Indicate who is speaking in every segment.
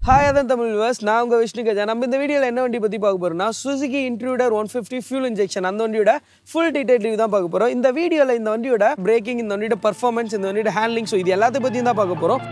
Speaker 1: hi அதான் Tamil viewers நான் உங்கள் விஷ்ணு கஜா நம்ம இந்த வீடியோவில் என்ன வண்டி பற்றி பார்க்க போகிறோம்னா Suzuki intruder one fifty fuel injection அந்த வண்டியோட ஃபுல் டீடைல் ரிவ்யூ தான் பார்க்க போகிறோம் இந்த வீடியோவில் இந்த வண்டியோட பிரேக்கிங் இந்த வண்டியோட பர்ஃபார்மன்ஸ் இந்த வண்டியோட ஹேண்ட்லிங் ஸோ இது எல்லாத்தையும் பற்றியும் தான் பார்க்க போகிறோம்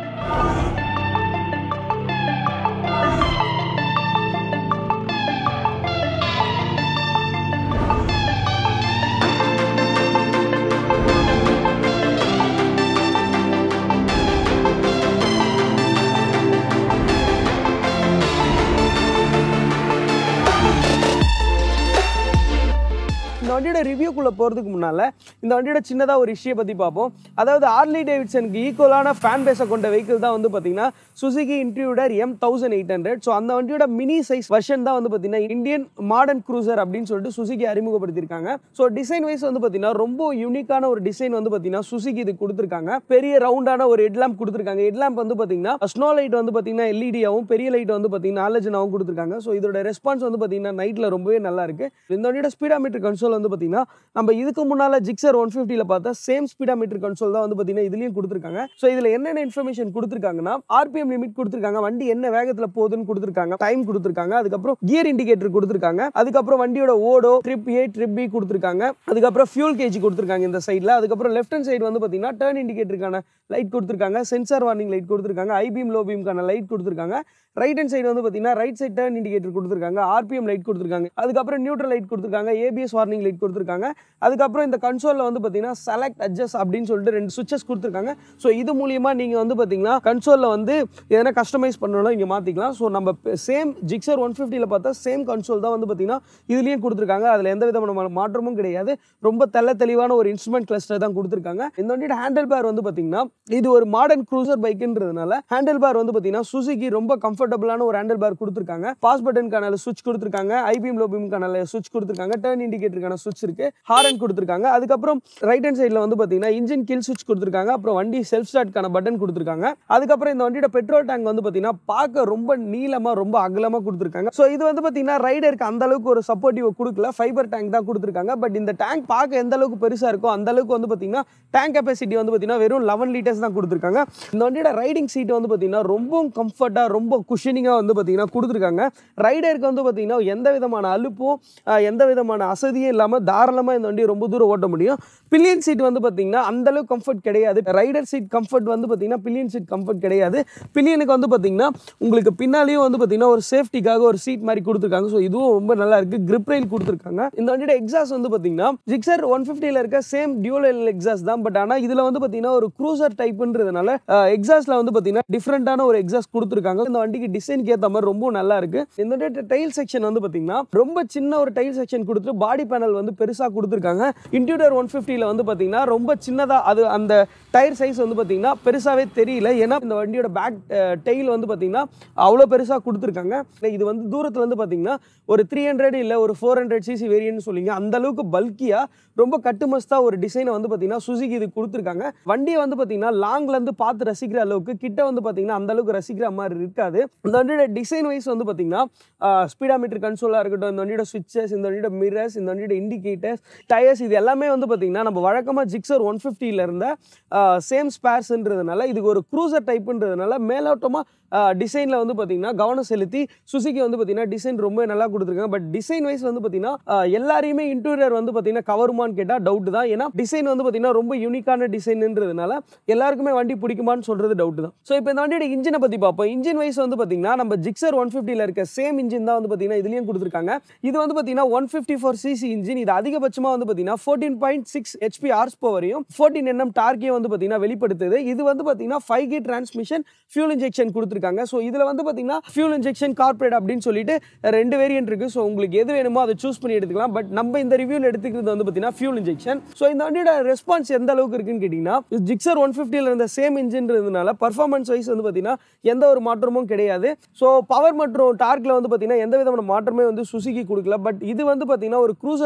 Speaker 1: இந்த வண்டியோட ரிவ்யூக்குள்ளே போகிறதுக்கு முன்னால் இந்த வண்டியோட சின்னதாக ஒரு இஷ்யை பற்றி பார்ப்போம் அதாவது ஆர்லி டேவிட்சனுக்கு ஈக்குவலான ஃபேன் பேஸை கொண்ட வெஹிக்கிள் தான் வந்து பார்த்தீங்கன்னா Suzuki intruder M thousand eight hundred so அந்த வண்டியோட மினி சைஸ் வெர்ஷன் தான் வந்து பார்த்தீங்கன்னா இந்தியன் மாடர்ன் க்ரூசர் அப்படின்னு சொல்லிட்டு சுசுகி அறிமுகப்படுத்தியிருக்காங்க ஸோ டிசைன் வைஸ் வந்து பார்த்தீங்கன்னா ரொம்ப யூனிக்கான ஒரு டிசைன் வந்து பார்த்தீங்கன்னா சுசுகி இது கொடுத்துருக்காங்க பெரிய ரவுண்டான ஒரு ஹெட்லாம்ப் கொடுத்துருக்காங்க ஹெட்லாம்ப் வந்து பார்த்தீங்கன்னா ஸ்னோ லைட் வந்து பார்த்தீங்கன்னா எல்இடியாவும் பெரிய லைட் வந்து பார்த்தீங்கன்னா ஆலஜனாவும் கொடுத்துருக்காங்க ஸோ இதோட ரெஸ்பான்ஸ் வந்து பார்த்தீங்கன்னா நைட்டில் ரொம்பவே நல்லா இருக்கு இந்த வண்டியோட ஸ்பீடாமீட்டர் கன்சோல் வந்து பார்த்தீங்கன்னா நம்ம இதுக்கு முன்னால் ஜிக்ஸர் ஒன் ஃபிஃப்டியில் பார்த்தா சேம் ஸ்பீடாமீட்டர் கன்சோல் தான் வந்து பார்த்தீங்கன்னா இதுலேயும் கொடுத்துருக்காங்க ஸோ இதில் என்னென்ன இன்ஃபர்மேஷன் கொடுத்துருக்காங்கன்னா ஆர்பிஎம் லிமிட் கொடுத்துருக்காங்க வண்டி என்ன வேகத்தில் போகுதுன்னு கொடுத்துருக்காங்க டைம் கொடுத்துருக்காங்க அதுக்கப்புறம் கியர் இண்டிகேட்டர் கொடுத்துருக்காங்க அதுக்கப்புறம் வண்டியோட odo trip A trip B கொடுத்துருக்காங்க அதுக்கப்புறம் ஃபியூல் கேஜி கொடுத்துருக்காங்க இந்த சைடில் அதுக்கப்புறம் லெஃப்ட் ஹேண்ட் சைடு வந்து பார்த்தீங்கன்னா டர்ன் இண்டிகேட்டருக்கான லைட் கொடுத்துருக்காங்க சென்சார் வார்னிங் லைட் கொடுத்துருக்காங்க ஐபிஎம் லோ பீம்க்கான லைட் கொடுத்துருக்காங்க ரைட் ஹேண்ட் சைடு வந்து பார்த்தீங்கன்னா ரைட் சைட் டர்ன் இண்டிகேட்டர் கொடுத்துருக்காங்க ஆர்பிஎம் லைட் கொடுத்துருக்காங்க அதுக்கப்புறம் நியூட்ரல் லைட் கொடுத்துருக்காங்க ஏபிஎஸ் வார்னிங் லைட் கொடுத்துருக்காங்க அதுக்கப்புறம் இந்த கன்சோலில் வந்து பார்த்தீங்கன்னா செலக்ட் அட்ஜஸ்ட் அப்படின்னு சொல்லிட்டு ரெண்டு சுவிச்சஸ் கொடுத்துருக்காங்க ஸோ இது மூலியமாக நீங்கள் வந்து பார்த்தீங்கன்னா கன்சோலில் வந்து எதனா கஸ்டமைஸ் பண்ணணும் இங்கே மாற்றிக்கலாம் ஸோ நம்ம சேம் ஜிக்ஸர் ஒன் ஃபிஃப்டியில் பார்த்தா சேம் கன்சோல் தான் வந்து பார்த்தீங்கன்னா இதுலேயும் கொடுத்துருக்காங்க அதில் எந்த விதமான மா- மாற்றமும் கிடையாது ரொம்ப தெள்ள தெளிவான ஒரு இன்ஸ்ட்ருமெண்ட் கிளஸ்டர் தான் கொடுத்துருக்காங்க இந்த வண்டியோட ஹேண்டில் பேர் வந்து பார்த்தீங்கன்னா இது ஒரு மாடர்ன் க்ரூசர் பைக்குன்றதுனால ஹேண்டில் பேர் வந்து பார்த்தீங்கன்னா சுசுகி ரொம்ப கம்ஃபர்டபுளான ஒரு ஹேண்டில் பேர் கொடுத்துருக்காங்க பாஸ் பட்டனுக்கான சுவிட்ச் கொடுத்துருக்காங்க ஐபிஎம் லோ பீம்க்கான சுவிட்ச் கொடுத்துருக்காங்க டர்ன் இண்டிகேட்டருக்கான சுவிட்ச் இருக்கு ஹாரன் கொடுத்துருக்காங்க அதுக்கப்புறம் ரைட் ஹேண்ட் சைடில் வந்து பார்த்தீங்கன்னா இன்ஜின் கில் சுவிட்ச் கொடுத்துருக்காங்க அப்புறம் வண்டி செல்ஃப் ஸ்டார்ட்க்கான பட்டன் கொடுத்துருக்காங்க அதுக்கப்புறம் இந்த வண்டியோட பெட்ரோல் டேங்க் வந்து பார்த்தீங்கன்னா பார்க்க ரொம்ப நீளமாக ரொம்ப அகலமாக கொடுத்துருக்காங்க ஸோ இது வந்து பார்த்தீங்கன்னா ரைடருக்கு அந்த அளவுக்கு ஒரு சப்போர்ட்டிவ் கொடுக்கல ஃபைபர் டேங்க் தான் கொடுத்துருக்காங்க பட் இந்த டேங்க் பார்க்க எந்த அளவுக்கு பெருசாக இருக்கோ அந்த அளவுக்கு வந்து பார்த்தீங்கன்னா டேங்க் கெப்பாசிட்டி வந்து பார்த்தீங்கன்னா வெறும் லெவன் லிட்டர்ஸ் தான் கொடுத்துருக்காங்க இந்த வண்டியோட ரைடிங் சீட் வந்து பார்த்தீங்கன்னா ரொம்ப கம்ஃபர்ட்டாக ரொம்ப குஷனிங்காக வந்து பார்த்தீங்கன்னா கொடுத்துருக்காங்க ரைடருக்கு வந்து பார்த்தீங்கன்னா எந்த விதமான அலுப்பும் ஆஹ், எந்த விதமான அசதியும் இல்லாமல் தாராளமாக இந்த வண்டியை ரொம்ப தூரம் ஓட்ட முடியும் பில்லியன் சீட் வந்து பார்த்தீங்கன்னா அந்த அளவுக்கு கம்ஃபர்ட் கிடையாது ரைடர் சீட் கம்ஃபர்ட் வந்து பார்த்தீங்கன்னா பில்லியன் சீட் கம்ஃபர்ட் கிடையாது பில்லியனுக்கு வந்து பார்த்தீங்கன்னா உங்களுக்கு பின்னாலேயும் வந்து பார்த்தீங்கன்னா ஒரு சேஃப்டிக்காக ஒரு சீட் மாதிரி கொடுத்துருக்காங்க ஸோ இதுவும் ரொம்ப நல்லா இருக்கு கிரிப் ரயில் கொடுத்துருக்காங்க இந்த வண்டியோட எக்ஸாஸ் வந்து பார்த்தீங்கன்னா ஜிக்ஸர் ஒன் ஃபிஃப்டியில் இருக்க சேம் டியூல் எக்ஸாஸ் தான் பட் ஆனால் இதில் வந்து பார்த்தீங்கன்னா ஒரு க்ரூசர் டைப்புன்றதுனால எக்ஸாஸ்ல வந்து பார்த்தீங்கன்னா டிஃப்ரெண்டான ஒரு எக்ஸாஸ் கொடுத்துருக்காங்க இந்த வண்டிக்கு டிசைனுக்கு ஏற்ற மாதிரி ரொம்ப நல்லா இருக்கு இந்த வண்டியோட டைல் செக்ஷன் வந்து பார்த்தீங்கன்னா ரொம்ப சின்ன ஒரு டைல் செக்ஷன் கொடுத்துட்டு பாடி பேனல் வந்து பெருசாக கொடுத்துருக்காங்க இன்டியூடர் ஒன் ஃபிஃப்டியில் வந்து பார்த்தீங்கன்னா ரொம்ப சின்னதாக அது அந்த டயர் சைஸ் வந்து பார்த்தீங்கன்னா பெருசாகவே தெரியல ஏன்னா இந்த வண்டியோட பேக் டெயில் வந்து பார்த்தீங்கன்னா அவ்வளோ பெருசாக கொடுத்துருக்காங்க இது வந்து தூரத்தில் வந்து பார்த்தீங்கன்னா ஒரு த்ரீ ஹண்ட்ரட் இல்லை ஒரு ஃபோர் ஹண்ட்ரட் சிசி வேரியன்ட் சொல்லிங்க அந்த அளவுக்கு பல்கியாக ரொம்ப கட்டுமஸ்தாக ஒரு டிசைனை வந்து பார்த்தீங்கன்னா சுசுகி இது கொடுத்துருக்காங்க வண்டியை வந்து பார்த்தீங்கன்னா லாங்லேருந்து பார்த்து ரசிக்கிற அளவுக்கு கிட்ட வந்து பார்த்தீங்கன்னா அந்த அளவுக்கு ரசிக்கிற மாதிரி இருக்காது இந்த வண்டியோட டிசைன் வைஸ் வந்து பார்த்தீங்கன்னா ஸ்பீடாமீட்டர் கன்சோலாக இருக்கட்டும் இந்த வண்டியோட சுவிச்சஸ் இந்த வண்டியோட மிரர்ஸ் இந்த வண்டியோட இண்டிகேட்டர்ஸ் டயர்ஸ் இது எல்லாமே வந்து பார்த்தீங்கன்னா நம்ம வழக்கமாக ஜிக்ஸர் ஒன் ஃபிஃப்டியில் இருந்த சேம் ஸ்பேர்ஸ்ன்றதுனால இதுக்கு ஒரு க்ரூசர் டைப்புன்றதுனால மேலோட்டமாக டிசைனில் வந்து பார்த்தீங்கன்னா கவனம் செலுத்தி சுசுகி வந்து பார்த்தீங்கன்னா டிசைன் ரொம்ப நல்லா கொடுத்துருக்காங்க பட் டிசைன் வைஸ் வந்து பார்த்தீங்கன்னா ஆஹ், எல்லாரையுமே இன்டீரியர் வந்து பார்த்தீங்கன்னா கவருமான்னு கேட்டால் டவுட் தான் ஏன்னா டிசைன் வந்து பார்த்தீங்கன்னா ரொம்ப யூனிக்கான டிசைன்ன்றதுனால எல்லாருக்குமே வண்டி பிடிக்குமான்னு சொல்றது டவுட் தான் ஸோ இப்போ இந்த வண்டியோட இன்ஜினை பற்றி பார்ப்போம் இன்ஜின் வைஸ் வந்து பார்த்தீங்கன்னா நம்ம ஜிக்ஸர் ஒன் ஃபிஃப்டியில் இருக்க சேம் இன்ஜின் தான் வந்து பார்த்தீங்கன்னா இதுலேயும் கொடுத்துருக்காங்க இது வந்து பார்த்தீங்கன்னா one fifty four CC engine இது அதிகபட்சமாக வந்து பார்த்தீங்கன்னா fourteen point six HP horse பவரையும் ஃபோர்டீன் என்எம் டார்க்கையும் வந்து பார்த்தீங்கன்னா வெளிப்படுத்துது இது வந்து பார்த்தீங்கன்னா five K transmission fuel injection கொடுத்துருக்காங்க ஸோ இதில் வந்து பார்த்தீங்கன்னா ஃபியூல் இன்ஜெக்ஷன் கார்பரேட் அப்படின்னு சொல்லிட்டு ரெண்டு வேரியன்ட் இருக்கு ஸோ உங்களுக்கு எது வேணுமோ அதை சூஸ் பண்ணி எடுத்துக்கலாம் பட் நம்ம இந்த ரிவ்யூவில் எடுத்துக்கிறது வந்து பார்த்தீங்கன்னா ஃபியூல் இன்ஜெக்ஷன் ஸோ இந்த வண்டியோட ரெஸ்பான்ஸ் எந்த அளவுக்கு இருக்குன்னு கேட்டிங்கன்னா ஜிக்ஸர் ஒன் ஃபிஃப்டியில் இருந்த சேம் இன்ஜின்றதுனால பர்ஃபார்மன்ஸ் வைஸ் வந்து பார்த்தீங்கன்னா எந்த ஒரு மாற்றமும் கிடையாது ஸோ பவர் மற்றும் டார்க்கில் வந்து பார்த்தீங்கன்னா எந்த விதமான மாற்றமே வந்து சுசுகி கொடுக்கல பட் இது வந்து பார்த்தீங்கன்னா ஒரு க்ரூசர்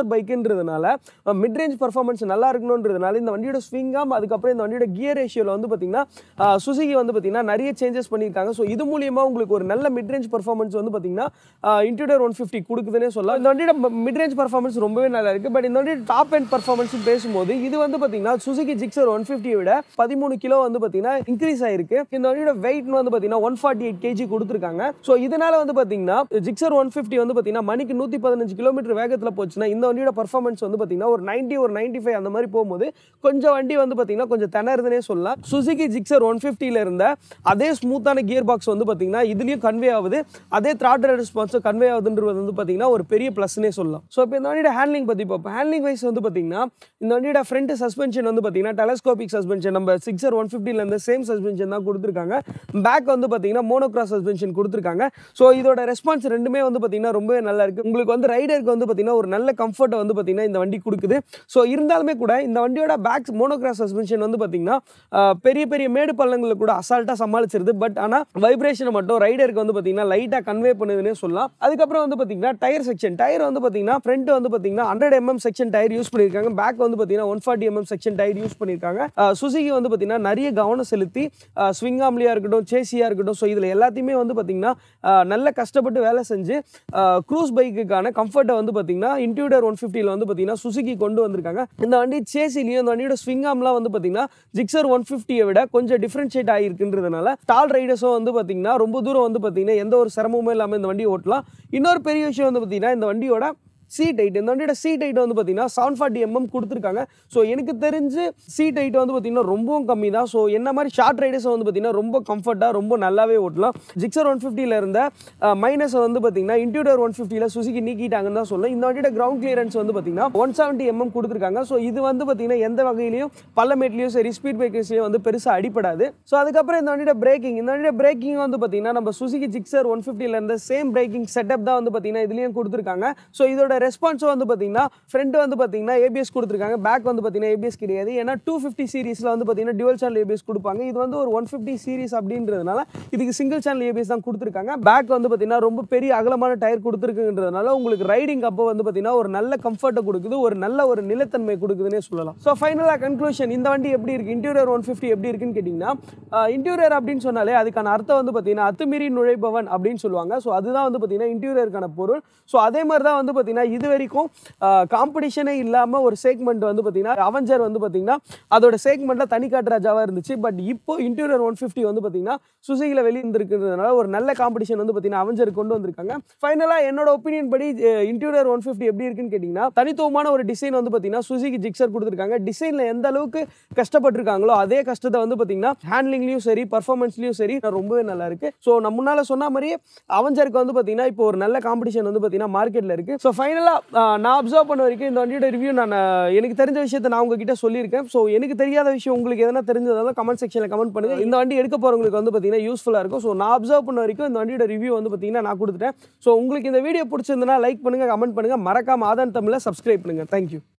Speaker 1: இருக்கணுன்றதுனால மிட் ரேஞ்ச் பர்ஃபார்மன்ஸ் நல்லா இருக்கணுன்றதுனால இந்த வண்டியோட ஸ்விங்காம் அதுக்கப்புறம் இந்த வண்டியோட கியர் ரேஷியோவில் வந்து பார்த்தீங்கன்னா சுசுகி வந்து பார்த்தீங்கன்னா நிறைய சேஞ்சஸ் பண்ணியிருக்காங்க ஸோ இது மூலியமா உங்களுக்கு ஒரு நல்ல மிட் ரேஞ்ச் பர்ஃபார்மன்ஸ் வந்து பார்த்தீங்கன்னா இன்டூடர் ஒன் ஃபிஃப்டி கொடுக்குதுன்னே சொல்லலாம் இந்த வண்டியோட மிட் ரேஞ்ச் பர்ஃபார்மன்ஸ் ரொம்பவே நல்லா இருக்கு பட் இந்த வண்டியோட டாப் அண்ட் பர்ஃபார்மன்ஸ் பேசும்போது இது வந்து பார்த்தீங்கன்னா சுசுகி ஜிக்ஸர் ஒன் ஃபிஃப்டியை விட பதிமூணு கிலோ வந்து பார்த்தீங்கன்னா இன்க்ரீஸ் ஆயிருக்கு இந்த வண்டியோட வெயிட் வந்து பார்த்தீங்கன்னா ஒன் ஃபார்ட்டி எயிட் கேஜி கொடுத்துருக்காங்க ஸோ இதனால வந்து பார்த்தீங்கன்னா ஜிக்ஸர் ஒன் ஃபிஃப்டி வந்து பார்த்தீங்கன்னா மணிக்கு நூற்றி பதினஞ்சு கிலோமீட்டர் வேகத்தில் போச்சுன்னா இந்த வண்டியோட பர்ஃபார்மன்ஸ் வந்து பார்த்தீங்கன்னா ஒரு 90 ஒரு 95 ஃபைவ் அந்த மாதிரி போகும்போது கொஞ்சம் வண்டி வந்து பார்த்தீங்கன்னா கொஞ்சம் திணறுதுனே சொல்லலாம் சுசுகி ஜிக்ஸர் ஒன் ஃபிஃப்டியில் இருந்த அதே ஸ்மூத்தான கியர் பாக்ஸ் வந்து பார்த்தீங்கன்னா இதுலேயும் கன்வே ஆகுது அதே த்ராட்டல் ரெஸ்பான்ஸும் கன்வே ஆகுதுன்றது வந்து பார்த்தீங்கன்னா ஒரு பெரிய ப்ளஸ்னே சொல்லலாம் ஸோ இப்போ இந்த வண்டியோட ஹேண்ட்லிங் பற்றி பார்ப்போம் ஹேண்ட்லிங் வைஸ் வந்து பார்த்தீங்கன்னா இந்த வண்டியோட ஃப்ரண்ட் சஸ்பென்ஷன் வந்து பார்த்தீங்கன்னா டெலஸ்கோபிக் சஸ்பென்ஷன் நம்ம சிக்ஸர் ஒன் ஃபிஃப்டிலேருந்து சேம் சஸ்பென்ஷன் தான் கொடுத்துருக்காங்க பேக் வந்து பார்த்தீங்கன்னா மோனோக்ராஸ் சஸ்பென்ஷன் கொடுத்துருக்காங்க ஸோ இதோட ரெஸ்பான்ஸ் ரெண்டுமே வந்து பார்த்தீங்கன்னா ரொம்பவே நல்லா இருக்கு உங்களுக்கு வந்து ரைடருக்கு வந்து பார்த்தீங்கன்னா ஒரு நல்ல கம்ஃபர்ட்டை வந்து பார்த்தீங்கன்னா இந்த வண்டி கொடுக்குது ஸோ இருந்தாலுமே கூட இந்த வண்டியோட பேக் மோனோக்ராஸ் சஸ்பென்ஷன் வந்து பார்த்தீங்கன்னா ஆஹ், பெரிய பெரிய மேடு பள்ளங்களை கூட அசால்ட்டாக சமாளிச்சிருது பட் ஆனால் வைப்ரேஷனை மட்டும் ரைடருக்கு வந்து பார்த்தீங்கன்னா லைட்டாக கன்வே பண்ணுதுன்னே சொல்லலாம் அதுக்கப்புறம் வந்து பார்த்தீங்கன்னா டயர் செக்ஷன் டயர் வந்து பார்த்தீங்கன்னா ஃப்ரண்ட் வந்து பார்த்தீங்கன்னா hundred MM section tyre use பண்ணியிருக்காங்க பேக் வந்து பார்த்தீங்கன்னா one forty MM section tyre use பண்ணியிருக்காங்க சுசுகி வந்து பார்த்தீங்கன்னா நிறைய கவனம் செலுத்தி ஸ்விங் ஆம்லியாக இருக்கட்டும் சேசியாக இருக்கட்டும் ஸோ இதில் எல்லாத்தையுமே வந்து பார்த்தீங்கன்னா ஆஹ், நல்ல கஷ்டப்பட்டு வேலை செஞ்சு க்ரூஸ் பைக்குக்கான கம்ஃபர்ட்டை வந்து பார்த்தீங்கன்னா இன்டியூடர் ஒன் ஃபிஃப்டியில் வந்து பார்த்தீங்கன்னா சுசுகி கொண்டு வந்திருக்காங்க இந்த வண்டி சேசிலையும் இந்த வண்டியோட ஸ்விங் ஆம்லாம் வந்து பார்த்தீங்கன்னா ஜிக்ஸர் ஒன் ஃபிஃப்டியை விட கொஞ்சம் டிஃப்ரென்ஷியேட் ஆகிருக்குன்றதுனால டால் ரைடர்ஸும் வந்து பார்த்தீங்கன்னா ரொம்ப தூரம் வந்து பார்த்தீங்கன்னா எந்த ஒரு சிரமமும் இல்லாமல் இந்த வண்டியை ஓட்டலாம் இன்னொரு பெரிய விஷயம் வந்து பார்த்தீங்கன்னா இந்த வண்டியோட சீட் ஹைட் இந்த வண்டியோட சீட் ஹைட் வந்து பார்த்தீங்கன்னா செவன் ஃபார்ட்டி எம்எம் கொடுத்துருக்காங்க ஸோ எனக்கு தெரிஞ்சு சீட் ஹைட் வந்து பார்த்தீங்கன்னா ரொம்பவும் கம்மி தான் ஸோ என்ன மாதிரி ஷார்ட் ரைடர்ஸ் வந்து பார்த்தீங்கன்னா ரொம்ப கம்ஃபர்ட்டாக ரொம்ப நல்லாவே ஓட்டலாம் ஜிக்ஸர் ஒன் ஃபிஃப்டியில் இருந்த மைனஸ் வந்து பார்த்தீங்கன்னா இன்டியூடர் ஒன் ஃபிஃப்டியில் சுசுகி நீக்கிட்டாங்கன்னு தான் சொல்லலாம் இந்த வண்டியோட கிரவுண்ட் கிளியரன்ஸ் வந்து பார்த்தீங்கன்னா ஒன் செவன்ட்டி எம்எம் கொடுத்துருக்காங்க ஸோ இது வந்து பார்த்தீங்கன்னா எந்த வகையிலையும் பள்ளமேட்லையும் சரி ஸ்பீட் பிரேக்கர்ஸ்லையும் வந்து பெருசாக அடிப்படாது ஸோ அதுக்கப்புறம் இந்த வண்டியோட பிரேக்கிங் இந்த வண்டியோட பிரேக்கிங் வந்து பார்த்தீங்கன்னா நம்ம சுசுகி ஜிக்ஸர் ஒன் ஃபிஃப்டியில் இருந்த சேம் பிரேக்கிங் செட்டப் தான் வந்து பார்த்தீங்கன்னா இதுலேயும் கொடுத்துருக்காங்க ஸோ இதோட ரெஸ்பான்ஸும் வந்து பார்த்தீங்கன்னா ஃப்ரண்ட் வந்து பார்த்தீங்கன்னா ஏபிஎஸ் கொடுத்துருக்காங்க பேக் வந்து பார்த்தீங்கன்னா ஏபிஎஸ் கிடையாது ஏன்னா டூ ஃபிஃப்டி சீரிஸில் வந்து பார்த்தீங்கன்னா டியூவல் சேனல் ஏபிஎஸ் கொடுப்பாங்க இது வந்து ஒரு ஒன் ஃபிஃப்டி சீரிஸ் அப்படின்றதுனால இதுக்கு சிங்கிள் சேனல் ஏபிஎஸ் தான் கொடுத்துருக்காங்க பேக் வந்து பார்த்தீங்கன்னா ரொம்ப பெரிய அகலமான டயர் கொடுத்துருக்குன்றதுனால உங்களுக்கு ரைடிங் அப்போ வந்து பார்த்தீங்கன்னா ஒரு நல்ல கம்ஃபர்ட்டை கொடுக்குது ஒரு நல்ல ஒரு நிலைத்தன்மை கொடுக்குதுன்னே சொல்லலாம் ஸோ ஃபைனலாக கன்க்ளூஷன் இந்த வண்டி எப்படி இருக்கு இன்டீரியர் ஒன் ஃபிஃப்டி எப்படி இருக்குன்னு கேட்டிங்கன்னா இன்டீரியர் அப்படின்னு சொன்னாலே அதுக்கான அர்த்தம் வந்து பார்த்தீங்கன்னா அத்துமீறி நுழைபவன் அப்படின்னு சொல்லுவாங்க ஸோ அதுதான் வந்து பார்த்தீங்கன்னா இன்டீரியருக்கான பொருள் ஸோ அதே மாதிரி தான் வந்து பார்த்தீங்கன்னா இது வரைக்கும் காம்படிஷனே இல்லாமல் ஒரு செக்மெண்ட் வந்து பார்த்தீங்கன்னா அவெஞ்சர் வந்து பார்த்தீங்கன்னா அதோட செக்மெண்ட்டில் தனிக்காட்டு ராஜாவாக இருந்துச்சு பட் இப்போ இன்டீரியர் ஒன் ஃபிஃப்டி வந்து பார்த்தீங்கன்னா சுசுகியில் வெளியிருந்துருக்கிறதுனால ஒரு நல்ல காம்படிஷன் வந்து பார்த்தீங்கன்னா அவெஞ்சர் கொண்டு வந்திருக்காங்க ஃபைனலாக என்னோட ஒப்பீனியன் படி இன்டீரியர் ஒன் ஃபிஃப்டி எப்படி இருக்குன்னு கேட்டிங்கன்னா தனித்துவமான ஒரு டிசைன் வந்து பார்த்தீங்கன்னா சுசுகி ஜிக்ஸர் கொடுத்துருக்காங்க டிசைனில் எந்த அளவுக்கு கஷ்டப்பட்டிருக்காங்களோ அதே கஷ்டத்தை வந்து பார்த்தீங்கன்னா ஹேண்ட்லிங்லையும் சரி பர்ஃபார்மன்ஸ்லையும் சரி ரொம்பவே நல்லா இருக்கு ஸோ நம்ம முன்னால் சொன்ன மாதிரியே அவெஞ்சருக்கு வந்து பார்த்தீங்கன்னா இப்போ ஒரு நல்ல காம்படிஷன் வந்து பார்த்தீங்கன்னா மார்க்கெட்டில் இருக்கு ஸோ ஃபைனலாக நான் அப்சர்வ் பண்ண வரைக்கும் இந்த வண்டியோட ரிவ்யூ நான் அஹ், எனக்கு தெரிஞ்ச விஷயத்தை நான் உங்ககிட்ட சொல்லியிருக்கேன் ஸோ எனக்கு தெரியாத விஷயம் உங்களுக்கு எதனா தெரிஞ்சதாலும் கமெண்ட் செக்ஷனில் கமெண்ட் பண்ணுங்க இந்த வண்டி எடுக்க போகிறவங்களுக்கு வந்து பார்த்தீங்கன்னா யூஸ்ஃபுல்லாக இருக்கும் ஸோ நான் அப்சர்வ் பண்ண வரைக்கும் இந்த வண்டியோட ரிவ்யூ வந்து பார்த்தீங்கன்னா நான் கொடுத்துட்டேன் ஸோ உங்களுக்கு இந்த வீடியோ பிடிச்சிருந்தனா லைக் பண்ணுங்க கமெண்ட் பண்ணுங்க மறக்காம ஆதான் தமிழில் சப்ஸ்கிரைப் பண்ணுங்க தேங்க்யூ